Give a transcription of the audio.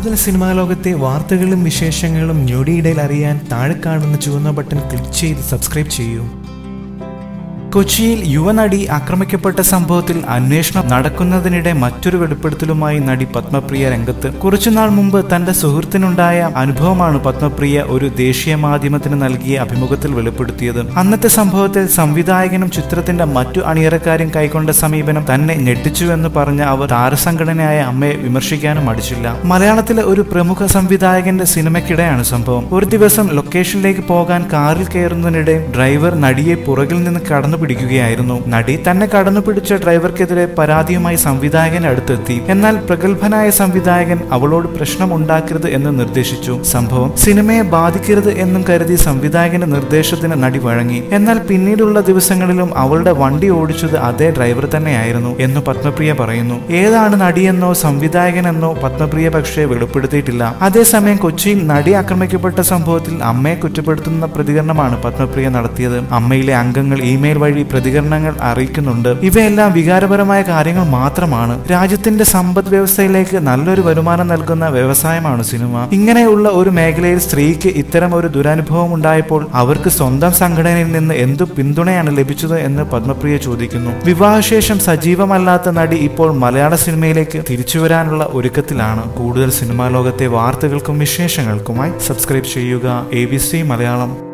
കൂടുതൽ സിനിമാ ലോകത്തെ വാർത്തകളും വിശേഷങ്ങളും ഞൊടിയിടയിൽ അറിയാൻ താഴെ കാണുന്ന ചുവന്ന ബട്ടൺ ക്ലിക്ക് ചെയ്ത് സബ്സ്ക്രൈബ് ചെയ്യൂ കൊച്ചിയിൽ യുവനടി ആക്രമിക്കപ്പെട്ട സംഭവത്തിൽ അന്വേഷണം നടക്കുന്നതിനിടെ മറ്റൊരു വെളിപ്പെടുത്തലുമായി നടി പത്മപ്രിയ രംഗത്ത് കുറച്ചുനാൾ മുമ്പ് തന്റെ സുഹൃത്തിനുണ്ടായ അനുഭവമാണ് പത്മപ്രിയ ഒരു ദേശീയ മാധ്യമത്തിന് നൽകിയ അഭിമുഖത്തിൽ വെളിപ്പെടുത്തിയത് അന്നത്തെ സംഭവത്തിൽ സംവിധായകനും ചിത്രത്തിന്റെ മറ്റു അണിയറക്കാരും കൈക്കൊണ്ട സമീപനം തന്നെ ഞെട്ടിച്ചുവെന്ന് പറഞ്ഞ അവർ താരസംഘടനയായ അമ്മയെ വിമർശിക്കാനും മടിച്ചില്ല മലയാളത്തിലെ ഒരു പ്രമുഖ സംവിധായകന്റെ സിനിമയ്ക്കിടെയാണ് സംഭവം ഒരു ദിവസം ലൊക്കേഷനിലേക്ക് പോകാൻ കാറിൽ കയറുന്നതിനിടെ ഡ്രൈവർ നടിയെ പുറകിൽ നിന്ന് കടന്നു പിടിക്കുകയായിരുന്നു നടി തന്നെ കടന്നു പിടിച്ച ഡ്രൈവർക്കെതിരെ പരാതിയുമായി സംവിധായകൻ അടുത്തെത്തി എന്നാൽ പ്രഗത്ഭനായ സംവിധായകൻ അവളോട് പ്രശ്നം ഉണ്ടാക്കരുത് എന്ന് നിർദ്ദേശിച്ചു സംഭവം സിനിമയെ ബാധിക്കരുത് എന്നും കരുതി സംവിധായകന്റെ നിർദ്ദേശത്തിന് നടി വഴങ്ങി എന്നാൽ പിന്നീടുള്ള ദിവസങ്ങളിലും അവളുടെ വണ്ടി ഓടിച്ചത് അതേ ഡ്രൈവർ തന്നെയായിരുന്നു എന്ന് പത്മപ്രിയ പറയുന്നു ഏതാണ് നടിയെന്നോ സംവിധായകനെന്നോ പത്മപ്രിയ പക്ഷേ വെളിപ്പെടുത്തിയിട്ടില്ല അതേസമയം കൊച്ചിയിൽ നടി ആക്രമിക്കപ്പെട്ട സംഭവത്തിൽ അമ്മയെ കുറ്റപ്പെടുത്തുന്ന പ്രതികരണമാണ് പത്മപ്രിയ നടത്തിയത് അമ്മയിലെ അംഗങ്ങൾ ഇമെയിൽ വഴി പ്രതികരണങ്ങൾ അറിയിക്കുന്നുണ്ട് ഇവയെല്ലാം വികാരപരമായ കാര്യങ്ങൾ മാത്രമാണ് രാജ്യത്തിന്റെ സമ്പദ് വ്യവസ്ഥയിലേക്ക് നല്ലൊരു വരുമാനം നൽകുന്ന വ്യവസായമാണ് സിനിമ ഇങ്ങനെയുള്ള ഒരു മേഖലയിൽ സ്ത്രീക്ക് ഇത്തരം ഒരു ദുരനുഭവം ഉണ്ടായപ്പോൾ അവർക്ക് സ്വന്തം സംഘടനയിൽ നിന്ന് എന്തു പിന്തുണയാണ് ലഭിച്ചത് എന്ന് പത്മപ്രിയ ചോദിക്കുന്നു വിവാഹശേഷം സജീവമല്ലാത്ത നടി ഇപ്പോൾ മലയാള സിനിമയിലേക്ക് തിരിച്ചുവരാനുള്ള ഒരുക്കത്തിലാണ് കൂടുതൽ സിനിമാ ലോകത്തെ വാർത്തകൾക്കും വിശേഷങ്ങൾക്കുമായി സബ്സ്ക്രൈബ് ചെയ്യുക എ മലയാളം